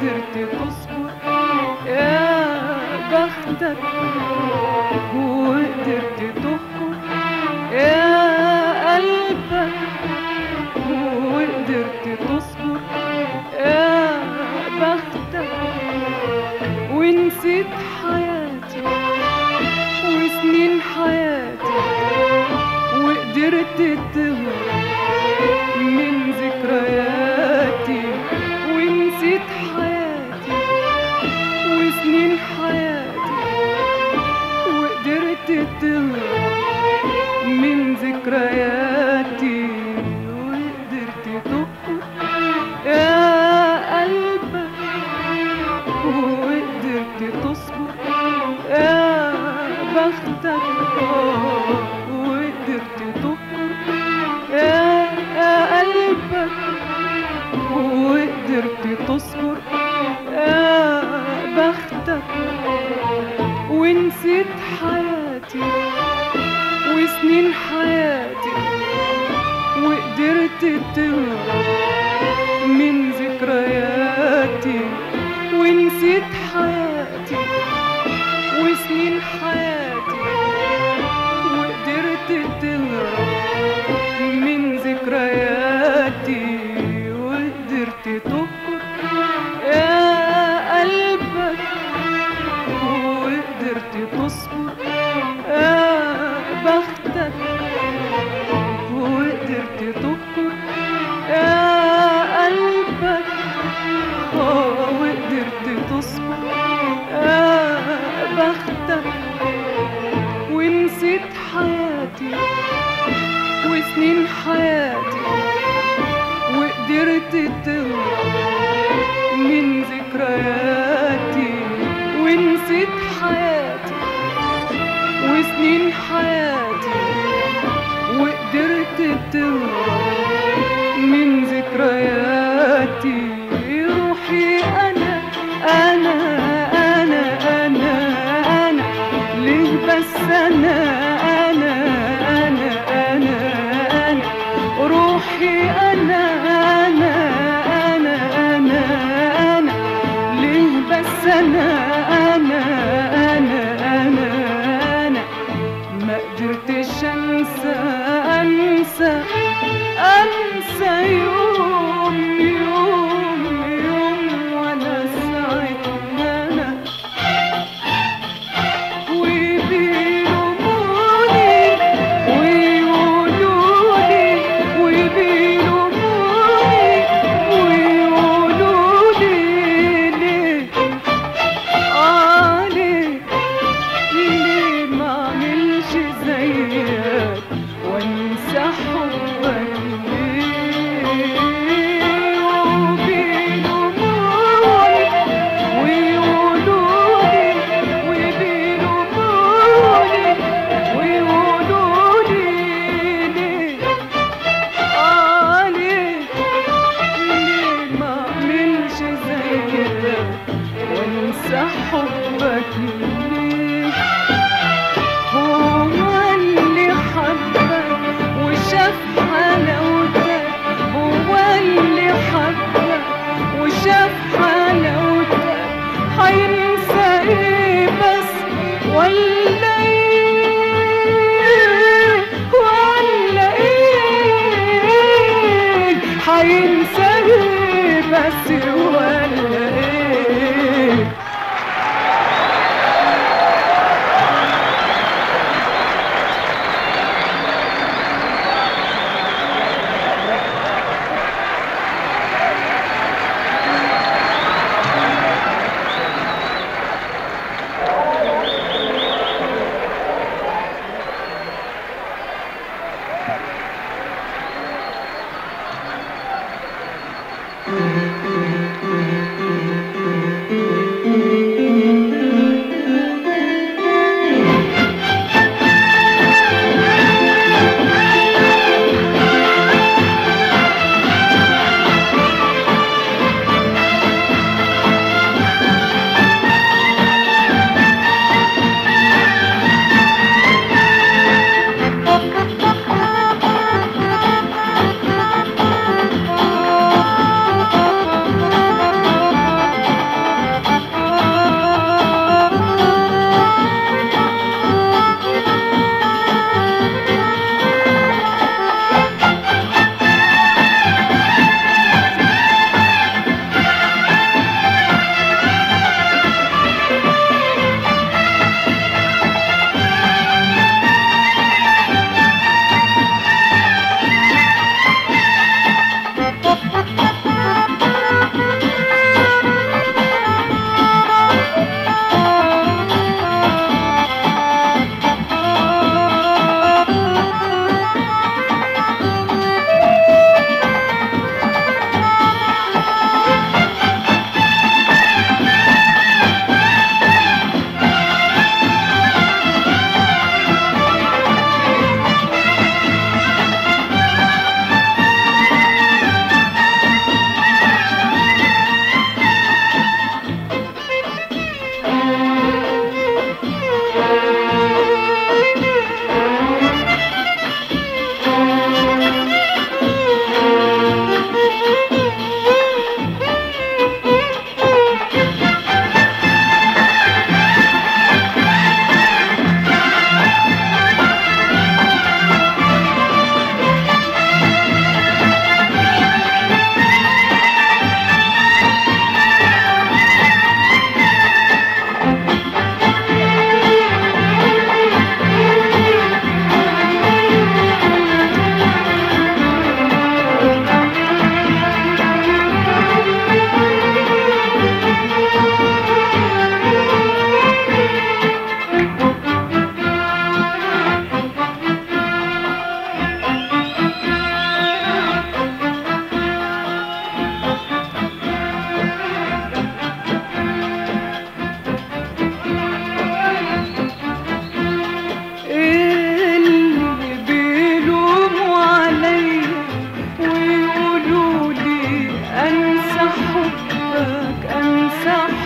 وقدرت تصبر يا بختك وقدرت تهجر يا قلبك وقدرت تصبر يا بختك ونسيت حياتي وسنين حياتي وقدرت تهرب من ذكرياتي ونسيت حياتي وسنين حياتي وقدرت تهرب من ذكرياتي وقدرت تهرب يا قلبك وقدرت تصبر يا بختك وقدرت تهرب يا قلبك وقدرت تصبر يا بختك ونسيت حياتي وسنين حياتي وقدرت تهرب من ذكرياتي ونسيت حياتي وسنين حياتي وقدرت تهرب من ذكرياتي وقدرت تهرب يا قلبك وقدرت تصبر يا بختك وقدرت تهجر يا قلبك آه، وقدرت تصبر يا بختك ونسيت حياتي وسنين حياتي وقدرت تهرب من ذكرياتي ونسيت حياتي وسنين حياتي وقدرت تهرب من ذكرياتي روحي أنا أنا أنا أنا أنا ليه بس أنا أنا أنا أنا أنا روحي أنا أنا أنا أنا أنا ليه بس أنا أنا أنا أنا أنا ما قدرتش انسى انسى انسى يوم يوم يوم وانا سعيد انا وبيلوموني ويقولولي وبيلوموني ويقولولي ليه آه ليه ليه ما اعملش زيك وانسى حبك ليه وبيلوموني ويقولولي وبيلوموني ويقولولي ليه آه ليه ليه ما اعملش زيك وانسى حبك ليه هو اللي حبك وشاف حلاوتك هو اللي حبك وشاف حلاوتك هينسى ايه بس ولا ايه ولا ايه هينسى ايه بس ولا ايه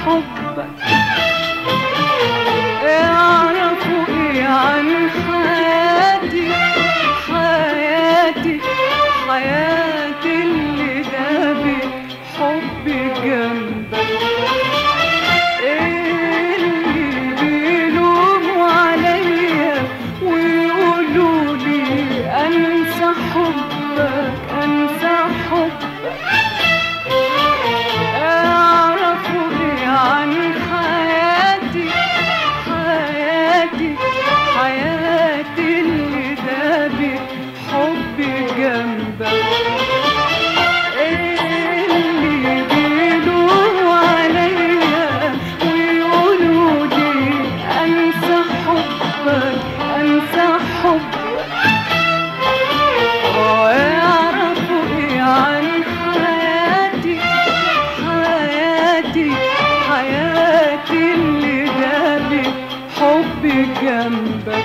حبك اعرفوا ايه عن حياتي حياتي حياتي اللي دابت حبي جنبك اللي بيلوموا عليا ويقولوا لي انسى حبك انسى حبك اعرفوا ايه عن حياتي حياتي حياتي اللي دابت حبي جنبك اللي بيلوموا عليا ويقولوا لي انسى حبك انسى حبك ويعرفوا ايه عن حياتي حياتي حياتي اللي دابت حبي جنبك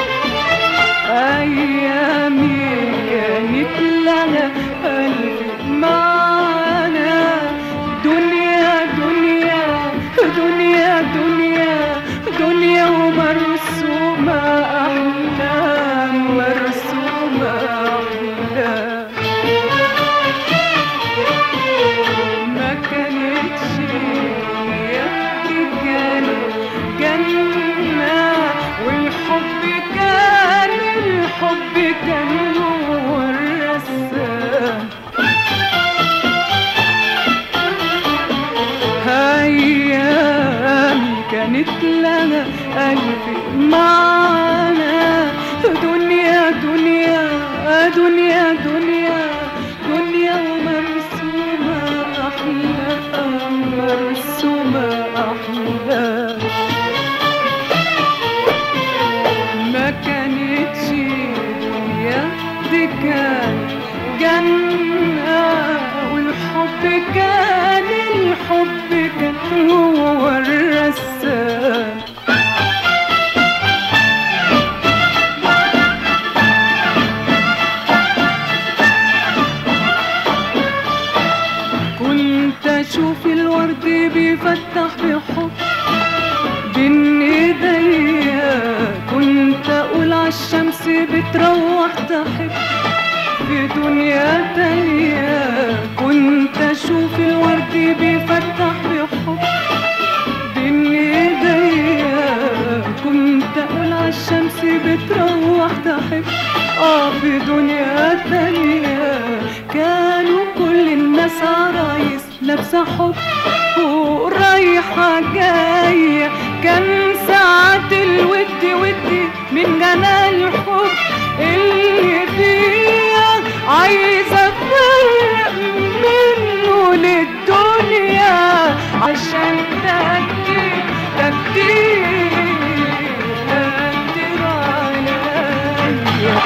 ايامي كانت لها قلبي معانا دنيا دنيا دنيا دنيا دنيا ومرسومة أحلام مرسومة أحلام ما كانتش يبكي كان جنة والحب كان الحب كان هو الرسام أيام كانت لنا ألف معنا دنيا دنيا دنيا دنيا دنيا ومرسومة أحلام مرسومة أحلام ما كانتش دنيا دي كان جنة والحب كان الحب كان هو الرسام كنت اشوف الورد بيفتح بحب بين ايديا كنت اقول عالشمس بتروح تحب في دنيا تانية كنت اشوف الورد بيفتح بحب بين ايديا كنت اقول عالشمس بتروح تحب اه في دنيا تانية كانوا كل الناس عرايس لابسة حب ورايحة جاية كان ساعات الود ودي من جمال الحب اللي فيها عايزة افرق منه للدنيا عشان ده كتير ده كتير ده كتير عليا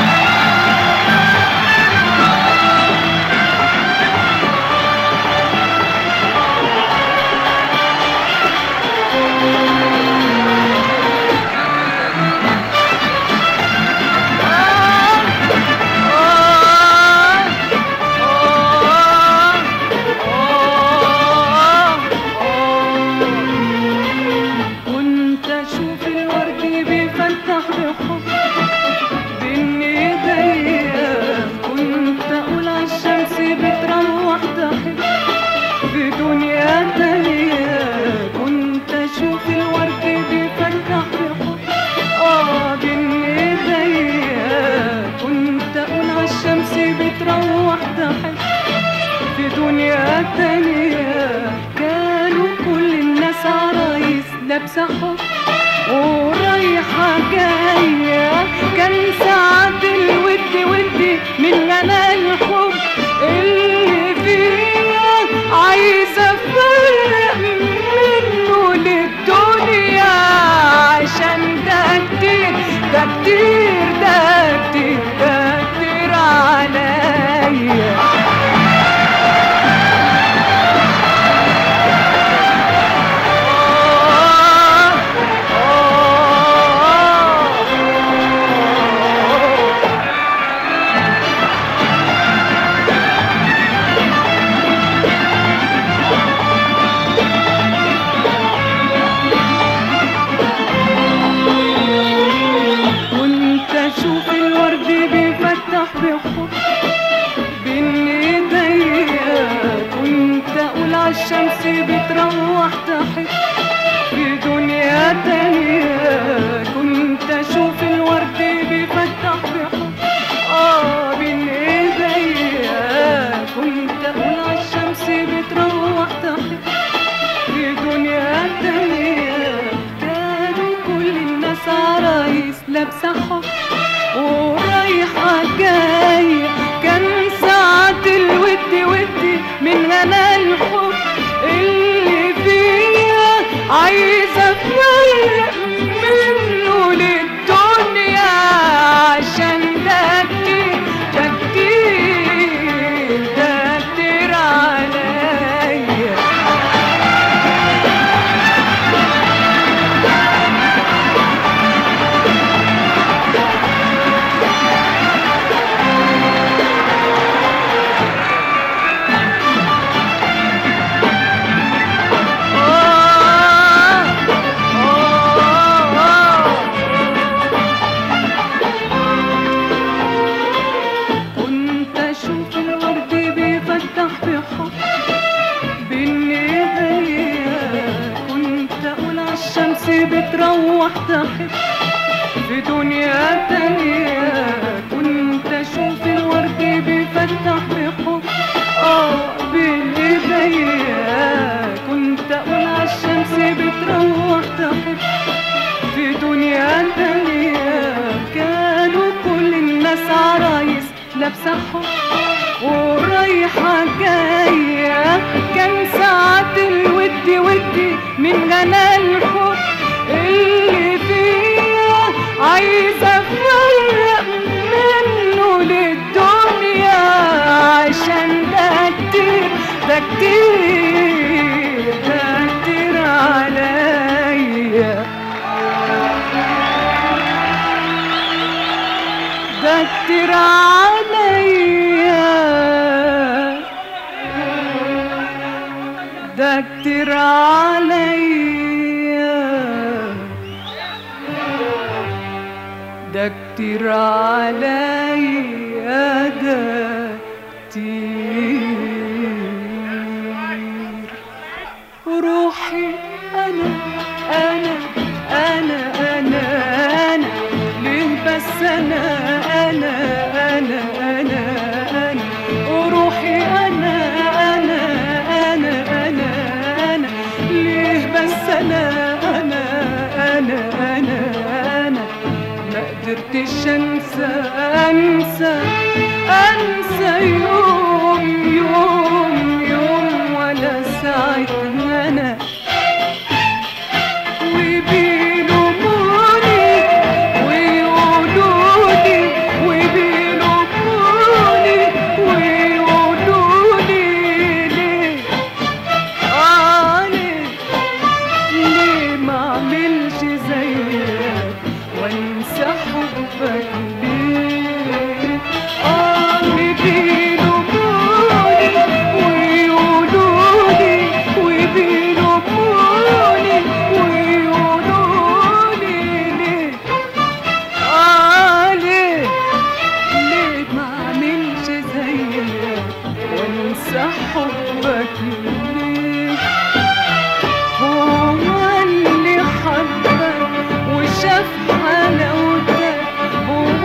كنت اشوف الورد بيفتح بحب بين ايديا كنت اقول عالشمس بتروح تحب في دنيا تانية كنت اشوف الورد بيفتح بحب اه بين ايديا كنت اقول عالشمس بتروح تحب في دنيا تانية كانوا كل الناس عرايس لابسة حب ورايحة جاية كان ساعات الود ودي من جمال الحب اللي فيها عايزة افرق منه للدنيا عشان ده كتير ده كتير ده كتير ده كتير عليا آه لابسة حب ورايحة جاية كان ساعة الود ودي من غنى الحب اللي فيها عايزة اتفرق منه للدنيا عشان ده كتير ده كتير ده كتير عليا كنت اشوف الورد بيفتح بحب بين ايديا كنت اقول عالشمس بتروح تحب في دنيا تانية كنت اشوف الورد بيفتح بحب اه بين ايديا كنت اقول عالشمس بتروح تحب في دنيا تانية كانوا كل الناس عرايس لابسة حب ورايحة جاية كان ساعات الود ودي من غنى الحب اللي فيها عايزة افرق منه للدنيا عشان ده كتير ده كتير ده كتير عليا ده كتير عليا ده كتير عليا ده كتير عليا ده كتير روحي انا انا انا انا انا ليه بس انا انا انا انا انا وروحي انا انا انا انا انا ليه بس انا انا انا انا انا ما قدرتش انسى انسى انسى يوم يوم يوم ولا ساعة انا وبيلوموني ويقولولي وبيلوموني ويقولولي ليه آه ليه ليه ما اعملش زيك وانسى حبك ليه اه اللي بيلوموني ويقولولي وبيلوموني ويقولولي ليه اه ليه ليه ما اعملش زيك وانسى حبك ليه هو اللي حبك وشاف حلاوتك هو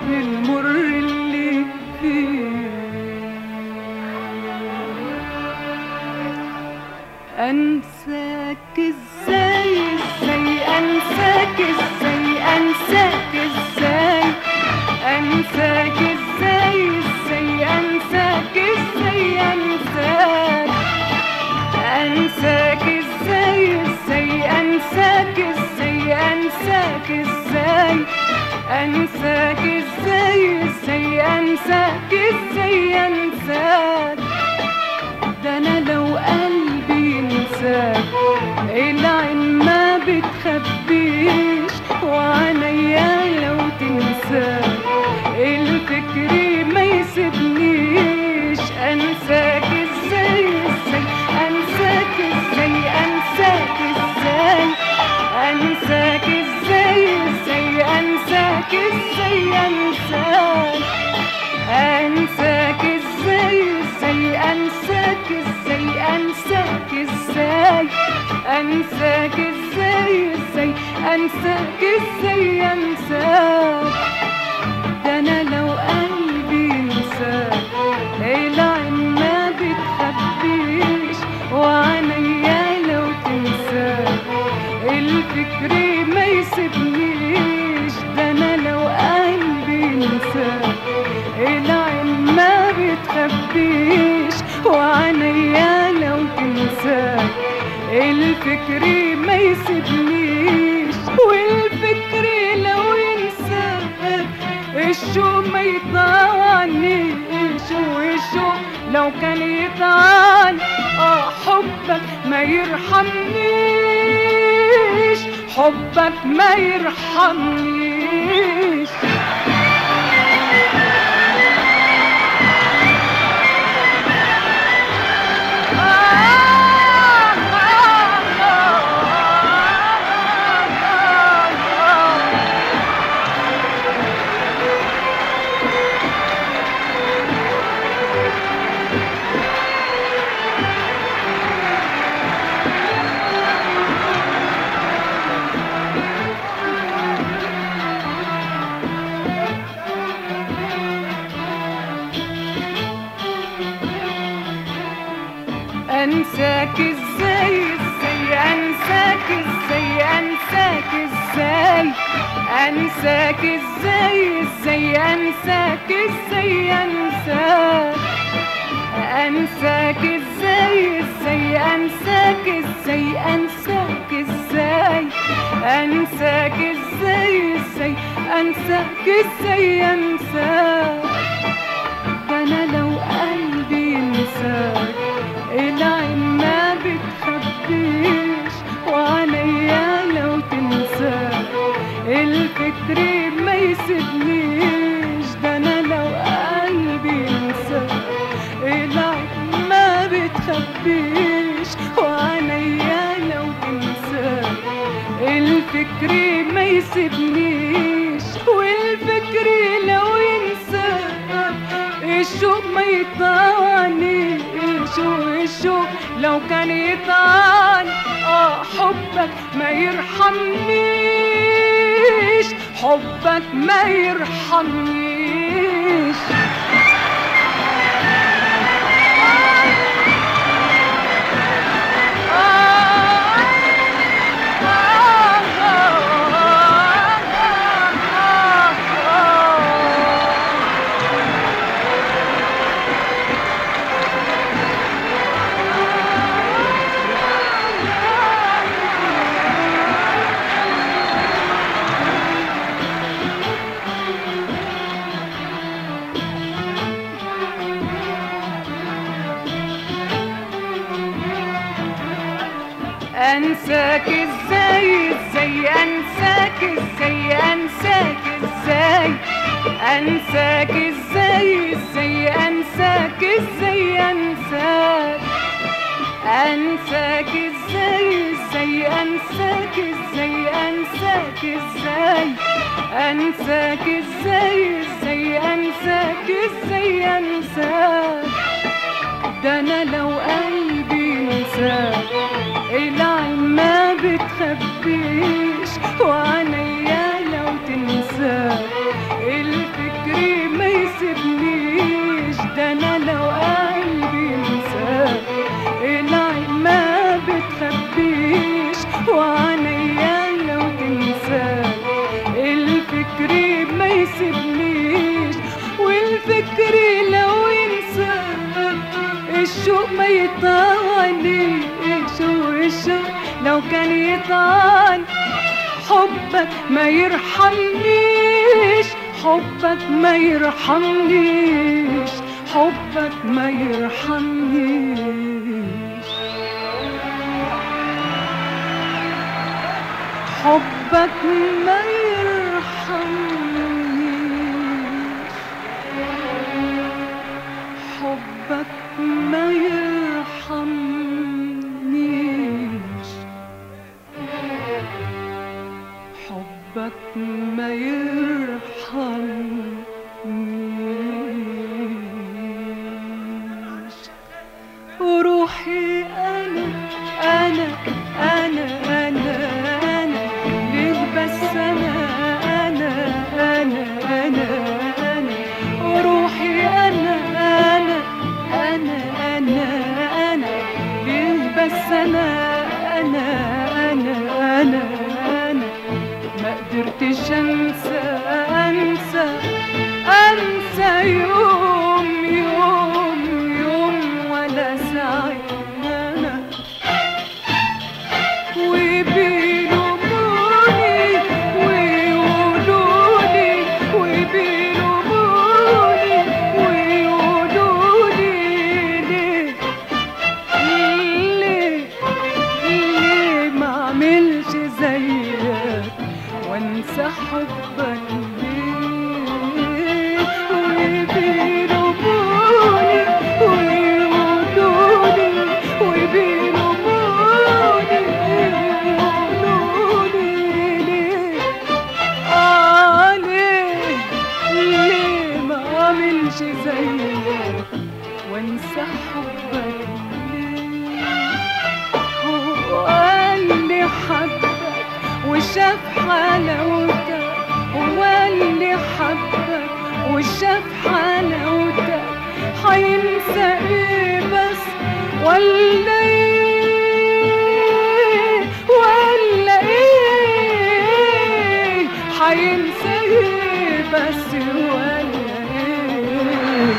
بالمر اللي فيه انساك ازاي ازاي انساك ازاي انساك ازاي انساك ازاي ازاي انساك ازاي انساك انساك ازاي ازاي انساك ازاي انساك ازاي انساك ازاي ازاي انساك ازاي انساك ده انا لو قلبي ينساك العين ما بتخبيش وعينيا لو تنساك الفكر ما يسيبنيش انساك ازاي ازاي انساك ازاي انساك ازاي انساك ازاي ازاي انساك ازاي انساك انساك ازاي ازاي انساك ازاي انساك ازاي انساك ازاي ازاي انساك ازاي انساك ده انا لو قلبي ينساك العين ما بتخبيش وعينيا لو تنساك الفكر ما يسيبنيش ده انا لو قلبي ينساك العين ما بتخبيش وعينيا لو تنساك الفكر ما يسيبنيش والفكر لو ينساك الشوق ما يطعنيش والشوق لو كان يطعن اه حبك ما يرحمنيش حبك ما يرحمنيش انساك ازاي ازاي انساك ازاي انساك ازاي انساك ازاي ازاي انساك ازاي انساك انساك ازاي ازاي انساك ازاي انساك ازاي انساك ازاي ازاي انساك ازاي انساك ده انا لو قلبي ينساك العين ما بتخبيش وعينيا لو تنساك الفكر ما يسيبنيش ده انا لو قلبي ينساك العين ما بتخبيش وعينيا لو تنساك الفكر ما يسيبنيش والفكر لو ينساك الشوق ما يطعنيش والشوق لو كان يطعن اه حبك ما يرحمنيش حبك ما يرحمنيش انساك ازاي ازاي انساك ازاي انساك ازاي انساك ازاي ازاي انساك ازاي انساك انساك ازاي ازاي انساك ازاي انساك ازاي انساك ازاي ازاي انساك ازاي انساك ده انا لو قلبي ينساك العين ما بتخبيش وعينيا لو تنساك الفكر ما يطاليش والشوق لو كان يطال حبك ما يرحمنيش حبك ما يرحمنيش حبك ما يرحمنيش حبك ما يرحمنيش حبك ما يرحمنيش حبك ما يرحمنيش وروحي أنا أنا أنا أنا أنا ليه بس أنا أنا أنا أنا أنا وروحي أنا أنا أنا أنا أنا ليه بس أنا أنا أنا أنا أنا ما قدرتش أنسى أنسى أنسى يوم يوم يوم ولا ساعة أنا وبيلوموني ويقولولي وبيلوموني ويقولولي ليه ليه ليه ما اعملش زيك وانسى حبك ليه وبيلوموني ويقولولي وبيلوموني ويقولولي ليه آه ليه ليه ما اعملش زيك وانسى حبك ليه هو اللي حبك وشاف حلاوتك هو اللي حبك وشاف حلاوتك هينسى ايه بس ولا ايه ولا ايه هينسى ايه بس ولا ايه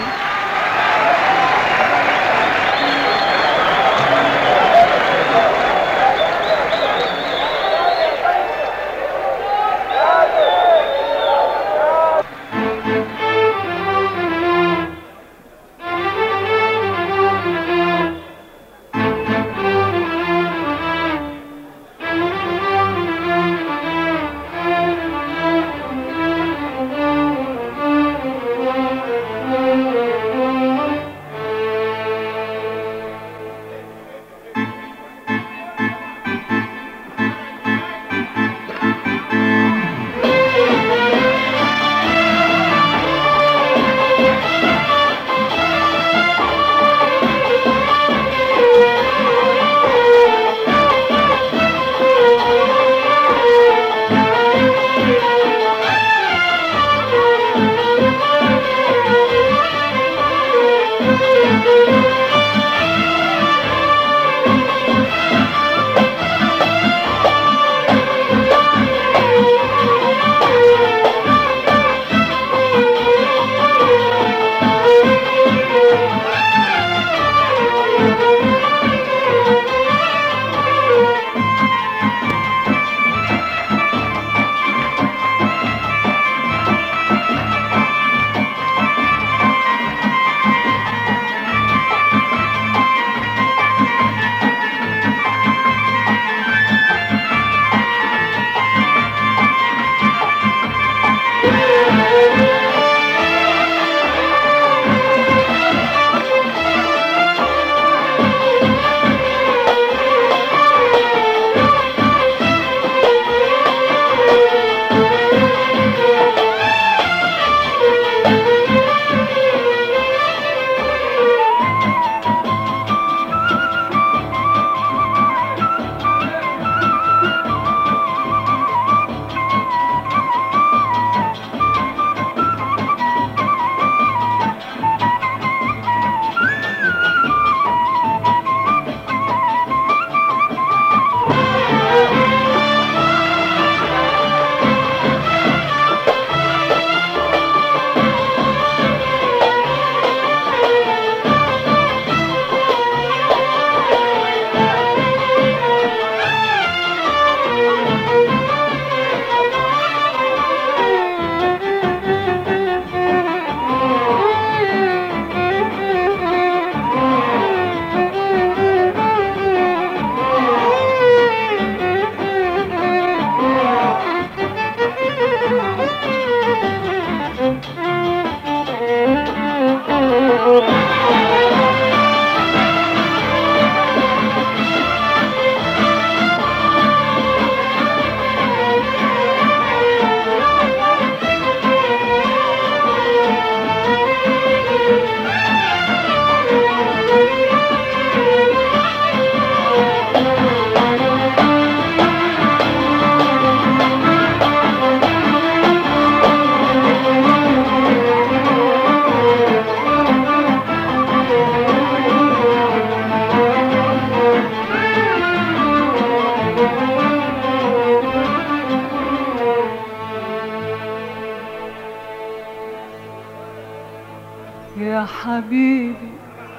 يا حبيبي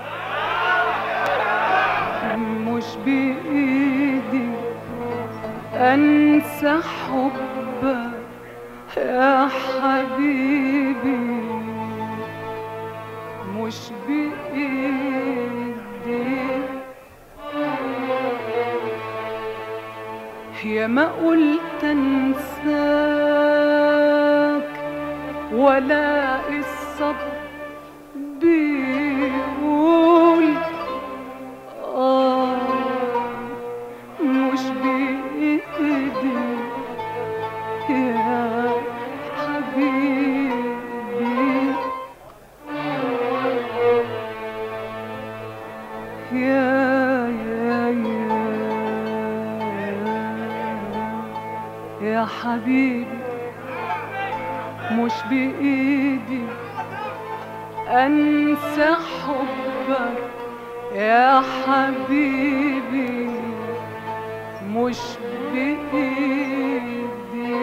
مش بإيدي أنسى حبك يا حبيبي مش بإيدي يا ما قلت انساك ولا الصبر بيقول آه مش بإيدي يا حبيبي يا يا يا يا حبيبي مش بإيدي أنسى حبك يا حبيبي مش بإيدي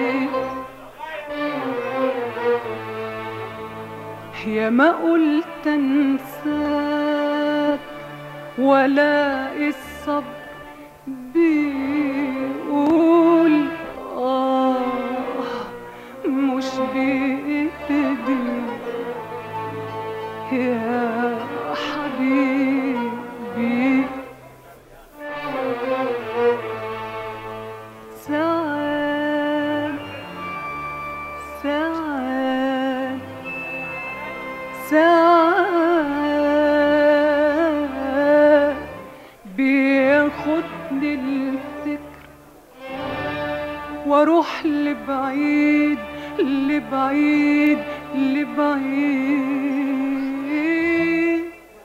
يا ما قلت انساك ولا الصبر بيقول آه مش بإيدي يا حبيبي ساعات ساعات ساعات بياخدني الفكر واروح لبعيد لبعيد لبعيد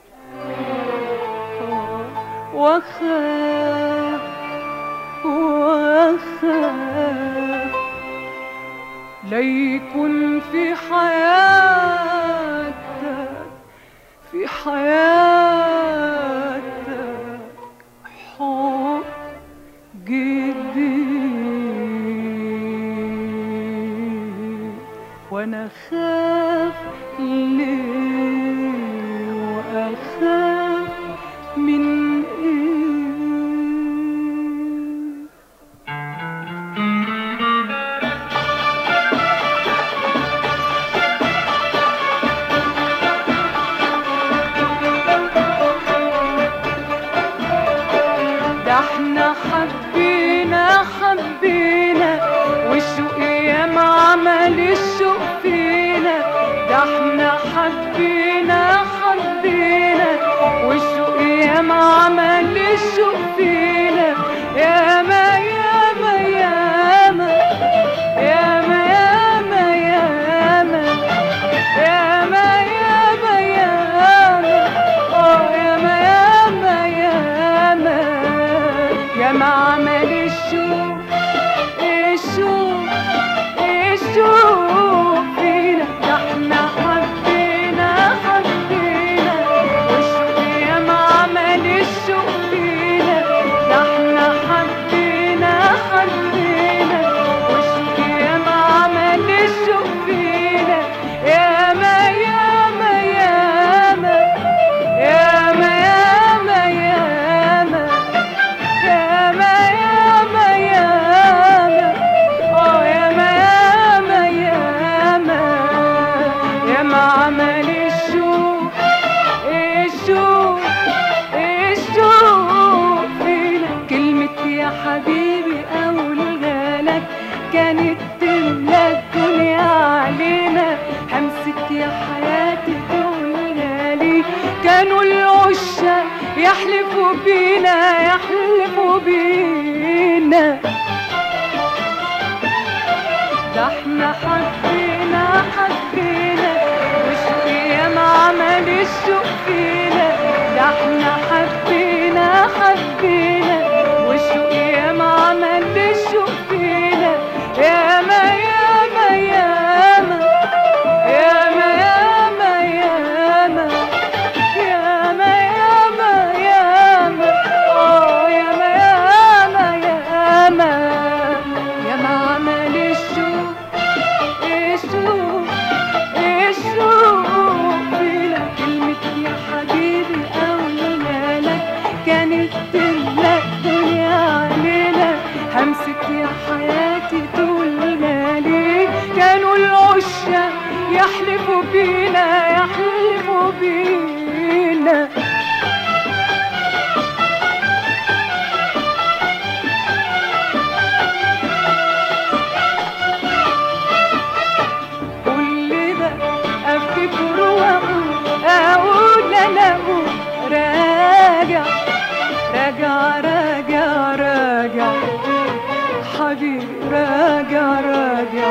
واخاف واخاف ليكن في حياتك في حياتك حب جديد وانا خاف ليه واخاف من ايه ده احنا حبينا حبينا والشوق ياما عمل الشوق فينا ده احنا حبينا حبينا والشوق ياما عمل الشوق فينا ياما ياما ياما ياما ياما ياما ياما ياما ياما اه ياما ياما ياما ياما عمل الشوق الشوق الشوق فينا ده احنا حبينا حبينا والشوق ياما عمل الشوق فينا ده احنا حبينا حبينا والشوق ياما عمل الشوق فينا ياما ياما ياما ياما ياما ياما ياما ياما ياما اه ياما ياما ياما ياما عمل الشوق الشوق الشوق فينا كلمة يا حبيبي أقولها لك كانت تملى الدنيا علينا همسة يا حياتي تقولها لي كانوا العشاق يحلفوا بينا يحلفوا بينا ده احنا حبينا حبينا والشوق ياما عمل الشوق فينا ده احنا حبينا حبينا والشوق ياما عمل الشوق فينا ياما ياما ياما ياما ياما ياما ياما ياما ياما اه ياما ياما ياما ياما عمل الشوق الشوق الشوق فينا بينا يحلفوا بينا كل ده افتكر واقول اقول انا اقول راجع راجع راجع راجع حبيبي راجع راجع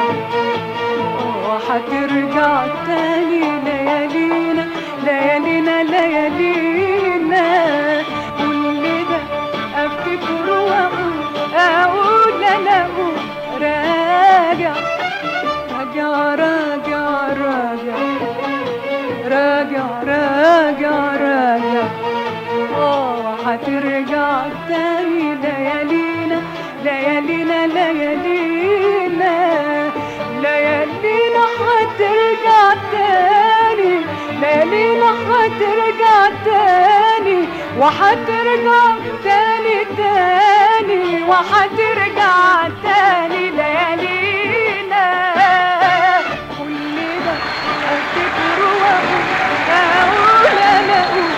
وحترجع تاني ليالينا ليالينا ليالينا كل ده افتكر واقول اقول انا اقول راجع راجع راجع راجع راجع راجع راجع اه هترجع تاني ليالينا ليالينا ليالينا ليالينا هترجع تاني ليالينا هترجع تاني وهترجع تاني تاني وهترجع تاني ليالينا كل ده افتكر واقول اقول انا اقول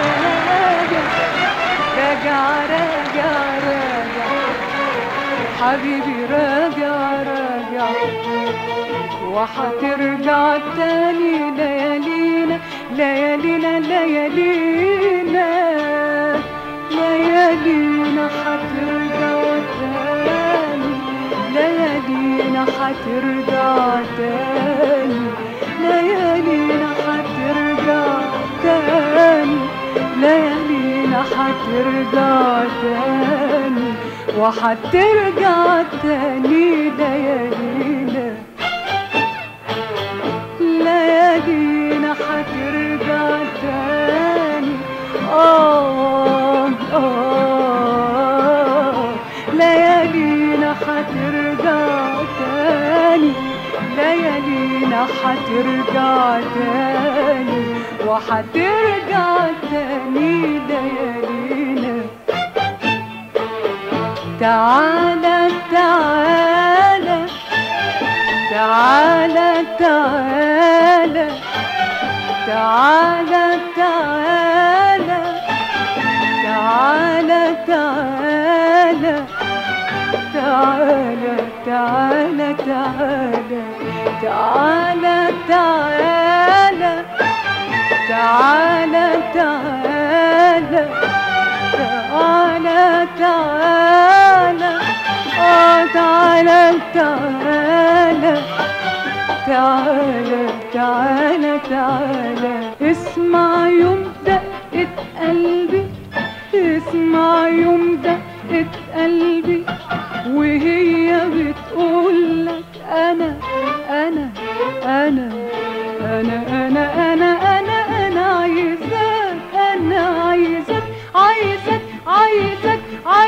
راجع راجع راجع راجع حبيبي راجع راجع وحترجع تاني ليالينا ليالينا ليالينا ليالينا حترجع تاني ليالينا حترجع تاني ليالينا حترجع تاني ليالينا حترجع تاني وحترجع تاني ليالينا ليالينا حترجع تاني آه آه ليالينا حترجع تاني ليالينا حترجع تاني وحترجع تاني ليالينا تعالى تعالى تعالى تعالى تعالى تعالى تعالى تعالى تعالى تعالى تعالى تعالى تعالى تعالى تعالى تعالى تعالى آه تعالى تعالى تعالى تعالى تعالى اسمع يوم دقة قلبي اسمع يوم دقة قلبي وهي بتقول لك انا انا انا انا انا انا انا انا عايزاك انا عايزاك عايزاك عايزاك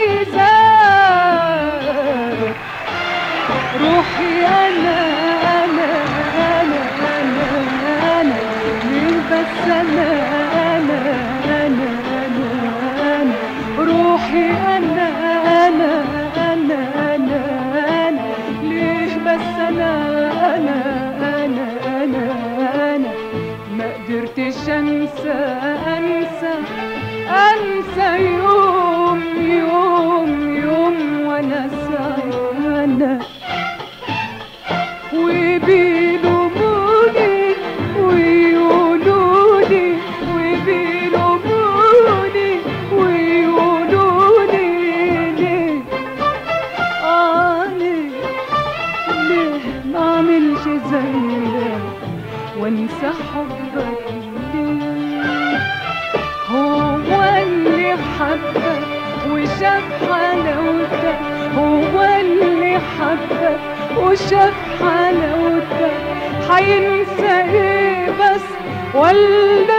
عايزاك روحي انا انا انا انا انا مين بس انا انا انا انا انا روحي انا انا انا انا انا ليه بس انا انا انا انا انا ما قدرتش انسى انسى انسى يوم يوم يوم وانا سعيدة وبيلوموني ويقولولي وبيلوموني ويقولولي ليه آه ليه ليه ما اعملش زيك وانسى حبك ليه هو اللي حبك وشاف حلاوتك هو اللي حبك وشاف حلاوتك هينسى ايه بس ولا